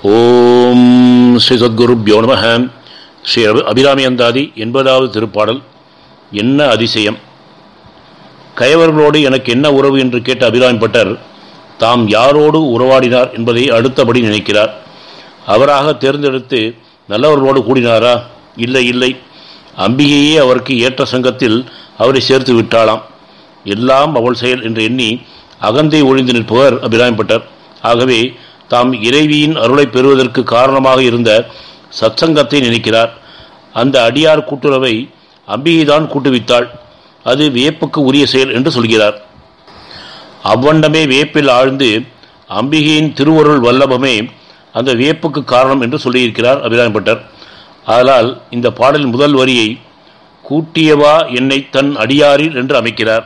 ஓம் ஸ்ரீ சத்குருப்யோ நம ஸ்ரீ அபி- அபிராமி அந்தாதி எண்பதாவது திருப்பாடல் என்ன அதிசயம் கயவர்களோடு எனக்கு என்ன உறவு என்று கேட்ட அபிராமி பட்டர் தாம் யாரோடு உறவாடினார் என்பதை அடுத்தபடி நினைக்கிறார் அவராக தேர்ந்தெடுத்து நல்லவர்களோடு கூடினாரா இல்லை இல்லை அம்பிகையே அவருக்கு ஏற்ற சங்கத்தில் அவரை சேர்த்து விட்டாளாம் எல்லாம் அவள் செயல் என்று எண்ணி அகந்தை ஒழிந்து நிற்பவர் அபிராமி பட்டர் ஆகவே தாம் இறைவியின் அருளை பெறுவதற்கு காரணமாக இருந்த சத்சங்கத்தை நினைக்கிறார் அந்த அடியார் கூட்டுறவை அம்பிகைதான் கூட்டுவித்தாள் அது வியப்புக்கு உரிய செயல் என்று சொல்கிறார் அவ்வண்ணமே வியப்பில் ஆழ்ந்து அம்பிகையின் திருவருள் வல்லபமே அந்த வியப்புக்கு காரணம் என்று சொல்லியிருக்கிறார் அபிராமி பட்டர் அதனால் இந்த பாடலின் முதல் வரியை கூட்டியவா என்னை தன் அடியாரில் என்று அமைக்கிறார்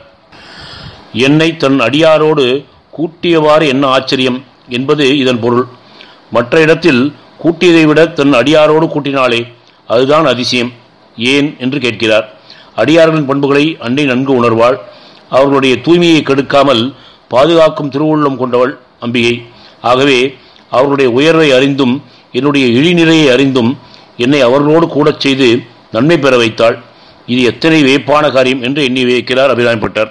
என்னை தன் அடியாரோடு கூட்டியவாறு என்ன ஆச்சரியம் என்பது இதன் பொருள் மற்ற இடத்தில் கூட்டியதை விட தன் அடியாரோடு கூட்டினாலே அதுதான் அதிசயம் ஏன் என்று கேட்கிறார் அடியார்களின் பண்புகளை அன்னை நன்கு உணர்வாள் அவர்களுடைய தூய்மையை கெடுக்காமல் பாதுகாக்கும் திருவுள்ளம் கொண்டவள் அம்பிகை ஆகவே அவர்களுடைய உயர்வை அறிந்தும் என்னுடைய இழிநிலையை அறிந்தும் என்னை அவர்களோடு கூடச் செய்து நன்மை பெற வைத்தாள் இது எத்தனை வியப்பான காரியம் என்று எண்ணி வைக்கிறார் அபிராமிப்பட்டார்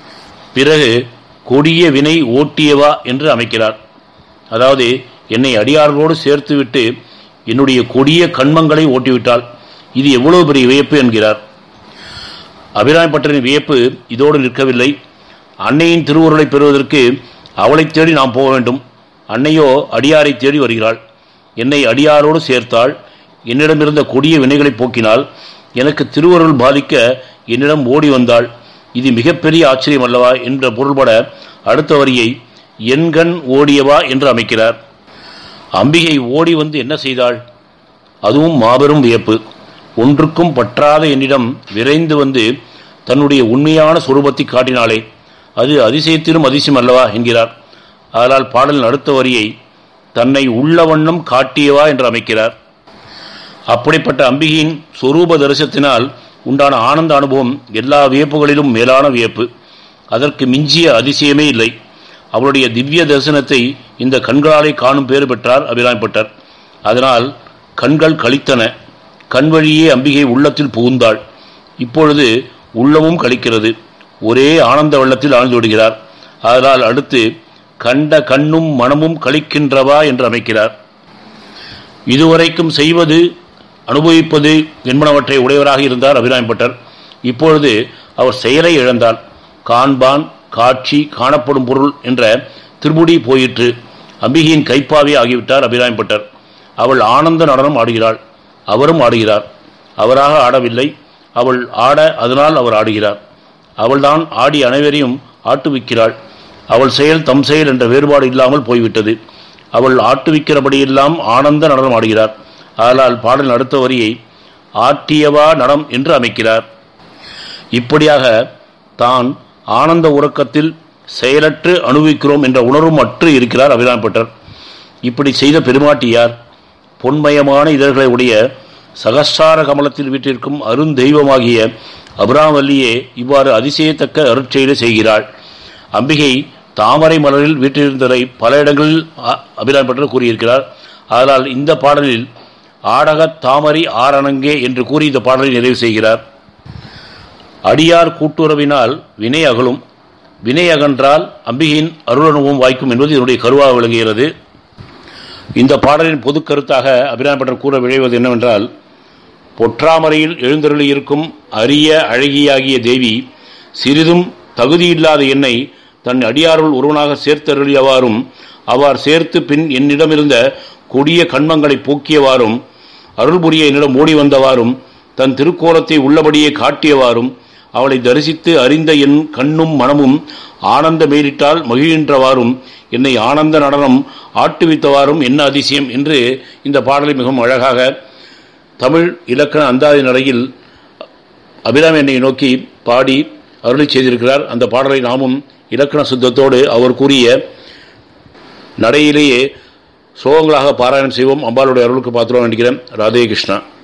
பிறகு கொடிய வினை ஓட்டியவா என்று அமைக்கிறார் அதாவது என்னை அடியார்களோடு சேர்த்துவிட்டு என்னுடைய கொடிய கண்மங்களை ஓட்டிவிட்டாள் இது எவ்வளவு பெரிய வியப்பு என்கிறார் அபிராமிப்பட்டரின் வியப்பு இதோடு நிற்கவில்லை அன்னையின் திருவுருளை பெறுவதற்கு அவளை தேடி நாம் போக வேண்டும் அன்னையோ அடியாரை தேடி வருகிறாள் என்னை அடியாரோடு சேர்த்தாள் என்னிடமிருந்த கொடிய வினைகளை போக்கினாள் எனக்கு திருவருள் பாதிக்க என்னிடம் ஓடி வந்தாள் இது மிகப்பெரிய ஆச்சரியம் அல்லவா என்ற பொருள்பட அடுத்த வரியை எண்கண் ஓடியவா என்று அமைக்கிறார் அம்பிகை ஓடி வந்து என்ன செய்தாள் அதுவும் மாபெரும் வியப்பு ஒன்றுக்கும் பற்றாத என்னிடம் விரைந்து வந்து தன்னுடைய உண்மையான சுரூபத்தை காட்டினாளே அது அதிசயத்திலும் அதிசயம் அல்லவா என்கிறார் அதனால் பாடலின் அடுத்த வரியை தன்னை உள்ள வண்ணம் காட்டியவா என்று அமைக்கிறார் அப்படிப்பட்ட அம்பிகையின் சொரூப தரிசனத்தினால் உண்டான ஆனந்த அனுபவம் எல்லா வியப்புகளிலும் மேலான வியப்பு அதற்கு மிஞ்சிய அதிசயமே இல்லை அவளுடைய திவ்ய தரிசனத்தை இந்த கண்களாலே காணும் பேறு பெற்றார் அபிராமிப்பட்டர் அதனால் கண்கள் கழித்தன கண் வழியே அம்பிகை உள்ளத்தில் புகுந்தாள் இப்பொழுது உள்ளமும் கழிக்கிறது ஒரே ஆனந்த வெள்ளத்தில் ஆழ்ந்து விடுகிறார் அதனால் அடுத்து கண்ட கண்ணும் மனமும் கழிக்கின்றவா என்று அமைக்கிறார் இதுவரைக்கும் செய்வது அனுபவிப்பது என்பனவற்றை உடையவராக இருந்தார் அபிராமிப்பட்டர் இப்பொழுது அவர் செயலை இழந்தார் காண்பான் காட்சி காணப்படும் பொருள் என்ற திருமுடி போயிற்று அம்பிகையின் கைப்பாவே ஆகிவிட்டார் அபிராமிப்பட்டர் அவள் ஆனந்த நடனம் ஆடுகிறாள் அவரும் ஆடுகிறார் அவராக ஆடவில்லை அவள் ஆட அதனால் அவர் ஆடுகிறார் அவள்தான் ஆடி அனைவரையும் ஆட்டுவிக்கிறாள் அவள் செயல் தம் செயல் என்ற வேறுபாடு இல்லாமல் போய்விட்டது அவள் ஆட்டுவிக்கிறபடியெல்லாம் ஆனந்த நடனம் ஆடுகிறார் அதனால் பாடல் அடுத்த வரியை ஆட்டியவா நடம் என்று அமைக்கிறார் இப்படியாக தான் ஆனந்த உறக்கத்தில் செயலற்று அனுபவிக்கிறோம் என்ற உணர்வும் அற்று இருக்கிறார் அபிராம்பட்டர் இப்படி செய்த பெருமாட்டியார் பொன்மயமான இதழ்களை உடைய சகசார கமலத்தில் வீட்டிற்கும் அருந்தெய்வமாகிய அபிராமல்லியே இவ்வாறு அதிசயத்தக்க அருட்செயலை செய்கிறாள் அம்பிகை தாமரை மலரில் வீட்டிலிருந்ததை பல இடங்களில் அ- அபிராம்பட்டர் கூறியிருக்கிறார் அதனால் இந்த பாடலில் ஆடகத் தாமரை ஆரணங்கே என்று கூறி இந்த பாடலை நிறைவு செய்கிறார் அடியார் கூட்டுறவினால் வினை அகலும் வினை அகன்றால் அம்பிகையின் அருளனுவும் வாய்க்கும் என்பது இதனுடைய கருவாக விளங்குகிறது இந்த பாடலின் பொது கருத்தாக அபிராமப்பட்டர் கூற விழைவது என்னவென்றால் பொற்றாமரையில் எழுந்தருளி இருக்கும் அரிய அழகியாகிய தேவி சிறிதும் தகுதியில்லாத என்னை தன் அடியாருள் ஒருவனாக சேர்த்தருளியவாறும் அவ்வாறு சேர்த்து பின் என்னிடமிருந்த கொடிய கண்மங்களை போக்கியவாறும் அருள் புரிய என்னிடம் ஓடி வந்தவாறும் தன் திருக்கோலத்தை உள்ளபடியே காட்டியவாறும் அவளை தரிசித்து அறிந்த என் கண்ணும் மனமும் ஆனந்த மேலிட்டால் மகிழ்கின்றவாறும் என்னை ஆனந்த நடனம் ஆட்டுவித்தவாறும் என்ன அதிசயம் என்று இந்த பாடலை மிகவும் அழகாக தமிழ் இலக்கண அந்தாதி நடையில் அபிராமி என்னை நோக்கி பாடி அருளை செய்திருக்கிறார் அந்த பாடலை நாமும் இலக்கண சுத்தத்தோடு அவர் கூறிய நடையிலேயே ஸ்லோகங்களாக பாராயணம் செய்வோம் அம்பாளுடைய அருளுக்கு பாத்திரம் நினைக்கிறேன் ராதே கிருஷ்ணா